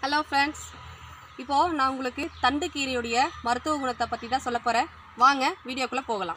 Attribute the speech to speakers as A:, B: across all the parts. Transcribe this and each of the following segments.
A: hello friends இப்போது நான் உங்களுக்கு தண்டு கீரையுடைய மருத்துவ குணத்தை பற்றி தான் சொல்ல போகிறேன் வாங்க வீடியோக்குள்ளே போகலாம்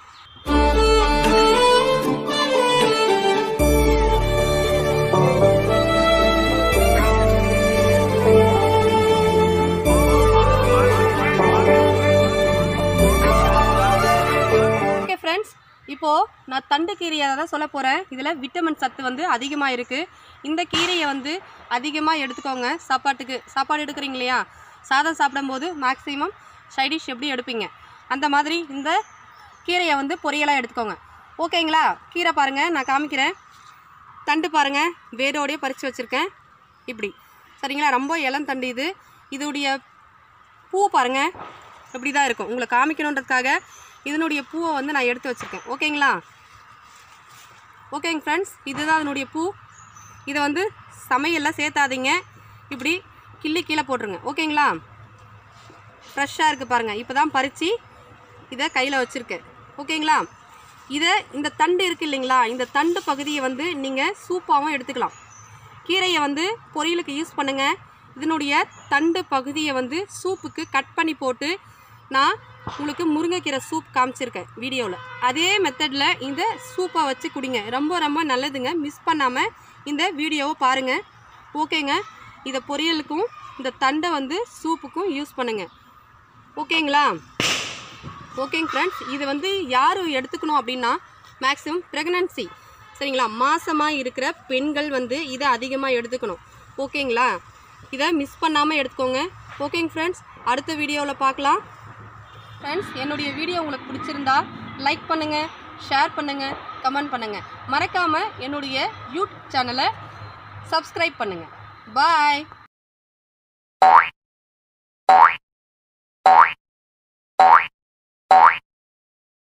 A: ஓகே ஃப்ரெண்ட்ஸ் இப்போது நான் தண்டு கீரையை தான் சொல்ல போகிறேன் இதில் விட்டமின் சத்து வந்து அதிகமாக இருக்குது இந்த கீரையை வந்து அதிகமாக எடுத்துக்கோங்க சாப்பாட்டுக்கு சாப்பாடு எடுக்கிறீங்க இல்லையா சாதம் சாப்பிடும்போது மேக்ஸிமம் சைடிஷ் எப்படி எடுப்பீங்க அந்த மாதிரி இந்த கீரையை வந்து பொரியலாக எடுத்துக்கோங்க ஓகேங்களா கீரை பாருங்கள் நான் காமிக்கிறேன் தண்டு பாருங்கள் வேரோடையே பறித்து வச்சுருக்கேன் இப்படி சரிங்களா ரொம்ப இளம் தண்டு இது இதோடைய பூ பாருங்கள் இப்படி தான் இருக்கும் உங்களை காமிக்கணுன்றதுக்காக இதனுடைய பூவை வந்து நான் எடுத்து வச்சுருக்கேன் ஓகேங்களா ஓகேங்க ஃப்ரெண்ட்ஸ் இதுதான் அதனுடைய பூ இதை வந்து சமையல்லாம் சேர்த்தாதீங்க இப்படி கிள்ளி கீழே போட்டுருங்க ஓகேங்களா ஃப்ரெஷ்ஷாக இருக்குது பாருங்கள் இப்போ தான் பறித்து இதை கையில் வச்சுருக்கேன் ஓகேங்களா இதை இந்த தண்டு இருக்குது இல்லைங்களா இந்த தண்டு பகுதியை வந்து நீங்கள் சூப்பாகவும் எடுத்துக்கலாம் கீரையை வந்து பொரியலுக்கு யூஸ் பண்ணுங்கள் இதனுடைய தண்டு பகுதியை வந்து சூப்புக்கு கட் பண்ணி போட்டு நான் உங்களுக்கு முருங்கைக்கீரை சூப் காமிச்சிருக்கேன் வீடியோவில் அதே மெத்தடில் இந்த சூப்பை வச்சு குடிங்க ரொம்ப ரொம்ப நல்லதுங்க மிஸ் பண்ணாமல் இந்த வீடியோவை பாருங்கள் ஓகேங்க இதை பொரியலுக்கும் இந்த தண்டை வந்து சூப்புக்கும் யூஸ் பண்ணுங்கள் ஓகேங்களா ஓகேங்க ஃப்ரெண்ட்ஸ் இது வந்து யார் எடுத்துக்கணும் அப்படின்னா மேக்ஸிமம் ப்ரெக்னன்சி சரிங்களா மாசமாக இருக்கிற பெண்கள் வந்து இதை அதிகமாக எடுத்துக்கணும் ஓகேங்களா இதை மிஸ் பண்ணாமல் எடுத்துக்கோங்க ஓகேங்க ஃப்ரெண்ட்ஸ் அடுத்த வீடியோவில் பார்க்கலாம் ஃப்ரெண்ட்ஸ் என்னுடைய வீடியோ உங்களுக்கு பிடிச்சிருந்தா லைக் பண்ணுங்கள் ஷேர் பண்ணுங்கள் கமெண்ட் பண்ணுங்கள் மறக்காமல் என்னுடைய யூடியூப் சேனலை சப்ஸ்கிரைப் பண்ணுங்கள் பாய்